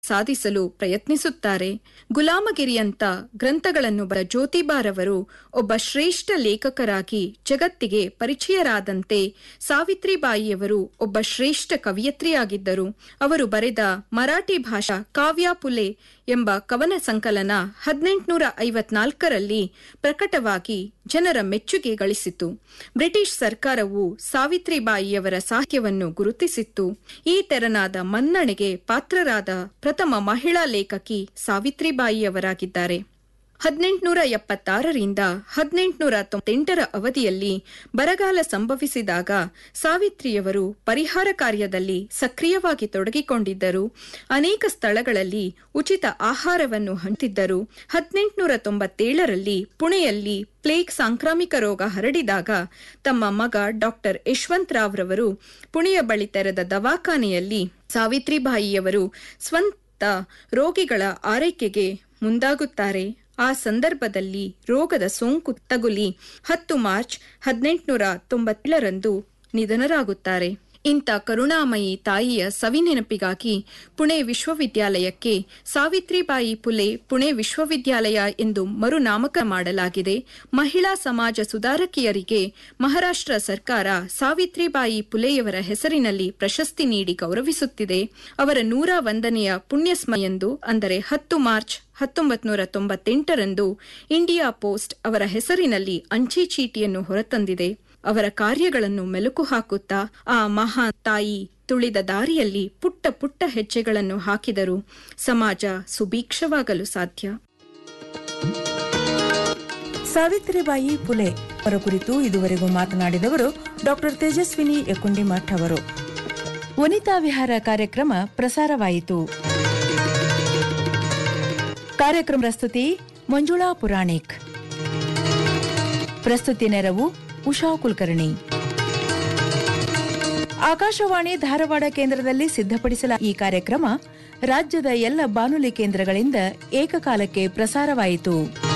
ಸಾಧಿಸಲು ಪ್ರಯತ್ನಿಸುತ್ತಾರೆ ಗುಲಾಮಗಿರಿಯಂತ ಗ್ರಂಥಗಳನ್ನು ಬರ ಜ್ಯೋತಿಬಾರವರು ಒಬ್ಬ ಶ್ರೇಷ್ಠ ಲೇಖಕರಾಗಿ ಜಗತ್ತಿಗೆ ಪರಿಚಯರಾದಂತೆ ಸಾವಿತ್ರಿಬಾಯಿಯವರು ಒಬ್ಬ ಶ್ರೇಷ್ಠ ಕವಿಯತ್ರಿಯಾಗಿದ್ದರು ಅವರು ಬರೆದ ಮರಾಠಿ ಭಾಷಾ ಕಾವ್ಯ ಪುಲೆ ಎಂಬ ಕವನ ಸಂಕಲನ ಹದಿನೆಂಟುನೂರ ಐವತ್ನಾಲ್ಕರಲ್ಲಿ ಪ್ರಕಟವಾಗಿ ಜನರ ಮೆಚ್ಚುಗೆ ಗಳಿಸಿತು ಬ್ರಿಟಿಷ್ ಸರ್ಕಾರವು ಸಾವಿತ್ರಿಬಾಯಿಯವರ ಸಾಹಿತ್ಯವನ್ನು ಗುರುತಿಸಿತ್ತು ಈ ತೆರನಾದ ಮನ್ನಣೆಗೆ ಪಾತ್ರರಾದ ಪ್ರಥಮ ಮಹಿಳಾ ಲೇಖಕಿ ಸಾವಿತ್ರಿಬಾಯಿಯವರಾಗಿದ್ದಾರೆ ಹದಿನೆಂಟುನೂರ ಎಪ್ಪತ್ತಾರರಿಂದ ಹದಿನೆಂಟುನೂರ ತೊಂಬತ್ತೆಂಟರ ಅವಧಿಯಲ್ಲಿ ಬರಗಾಲ ಸಂಭವಿಸಿದಾಗ ಸಾವಿತ್ರಿಯವರು ಪರಿಹಾರ ಕಾರ್ಯದಲ್ಲಿ ಸಕ್ರಿಯವಾಗಿ ತೊಡಗಿಕೊಂಡಿದ್ದರು ಅನೇಕ ಸ್ಥಳಗಳಲ್ಲಿ ಉಚಿತ ಆಹಾರವನ್ನು ಹಂಚಿದ್ದರು ಹದಿನೆಂಟುನೂರ ತೊಂಬತ್ತೇಳರಲ್ಲಿ ಪುಣೆಯಲ್ಲಿ ಪ್ಲೇಗ್ ಸಾಂಕ್ರಾಮಿಕ ರೋಗ ಹರಡಿದಾಗ ತಮ್ಮ ಮಗ ಡಾಕ್ಟರ್ ಯಶವಂತರಾವ್ ರವರು ಪುಣೆಯ ಬಳಿ ತೆರೆದ ದವಾಖಾನೆಯಲ್ಲಿ ಸಾವಿತ್ರಿಬಾಯಿಯವರು ಸ್ವಂತ ರೋಗಿಗಳ ಆರೈಕೆಗೆ ಮುಂದಾಗುತ್ತಾರೆ ಆ ಸಂದರ್ಭದಲ್ಲಿ ರೋಗದ ಸೋಂಕು ತಗುಲಿ ಹತ್ತು ಮಾರ್ಚ್ ಹದಿನೆಂಟುನೂರ ತೊಂಬತ್ತೇಳರಂದು ನಿಧನರಾಗುತ್ತಾರೆ ಇಂಥ ಕರುಣಾಮಯಿ ತಾಯಿಯ ಸವಿನೆನಪಿಗಾಗಿ ಪುಣೆ ವಿಶ್ವವಿದ್ಯಾಲಯಕ್ಕೆ ಸಾವಿತ್ರಿಬಾಯಿ ಪುಲೆ ಪುಣೆ ವಿಶ್ವವಿದ್ಯಾಲಯ ಎಂದು ಮರುನಾಮಕರಣ ಮಾಡಲಾಗಿದೆ ಮಹಿಳಾ ಸಮಾಜ ಸುಧಾರಕಿಯರಿಗೆ ಮಹಾರಾಷ್ಟ್ರ ಸರ್ಕಾರ ಸಾವಿತ್ರಿಬಾಯಿ ಪುಲೆಯವರ ಹೆಸರಿನಲ್ಲಿ ಪ್ರಶಸ್ತಿ ನೀಡಿ ಗೌರವಿಸುತ್ತಿದೆ ಅವರ ನೂರ ಒಂದನೆಯ ಪುಣ್ಯಸ್ಮಯಂದು ಅಂದರೆ ಹತ್ತು ಮಾರ್ಚ್ ಹತ್ತೊಂಬತ್ತು ನೂರ ತೊಂಬತ್ತೆಂಟರಂದು ಇಂಡಿಯಾ ಪೋಸ್ಟ್ ಅವರ ಹೆಸರಿನಲ್ಲಿ ಅಂಚೆ ಚೀಟಿಯನ್ನು ಹೊರತಂದಿದೆ ಅವರ ಕಾರ್ಯಗಳನ್ನು ಮೆಲುಕು ಹಾಕುತ್ತಾ ಆ ಮಹಾನ್ ತಾಯಿ ತುಳಿದ ದಾರಿಯಲ್ಲಿ ಪುಟ್ಟ ಪುಟ್ಟ ಹೆಜ್ಜೆಗಳನ್ನು ಹಾಕಿದರು ಸಮಾಜ ಸುಭೀಕ್ಷವಾಗಲು ಸಾಧ್ಯ ಸಾವಿತ್ರಿಬಾಯಿ ಪುಲೆ ಅವರ ಕುರಿತು ಇದುವರೆಗೂ ಮಾತನಾಡಿದವರು ಡಾಕ್ಟರ್ ತೇಜಸ್ವಿನಿ ಯಕುಂಡಿಮಠ್ ಅವರು ವನಿತಾ ವಿಹಾರ ಕಾರ್ಯಕ್ರಮ ಪ್ರಸಾರವಾಯಿತು ಕಾರ್ಯಕ್ರಮ ಪ್ರಸ್ತುತಿ ಮಂಜುಳಾ ಪುರಾಣಿಕ್ ಪ್ರಸ್ತುತಿ ನೆರವು ಉಷಾ ಕುಲಕರ್ಣಿ ಆಕಾಶವಾಣಿ ಧಾರವಾಡ ಕೇಂದ್ರದಲ್ಲಿ ಸಿದ್ಧಪಡಿಸಲಾದ ಈ ಕಾರ್ಯಕ್ರಮ ರಾಜ್ಯದ ಎಲ್ಲ ಬಾನುಲಿ ಕೇಂದ್ರಗಳಿಂದ ಏಕಕಾಲಕ್ಕೆ ಪ್ರಸಾರವಾಯಿತು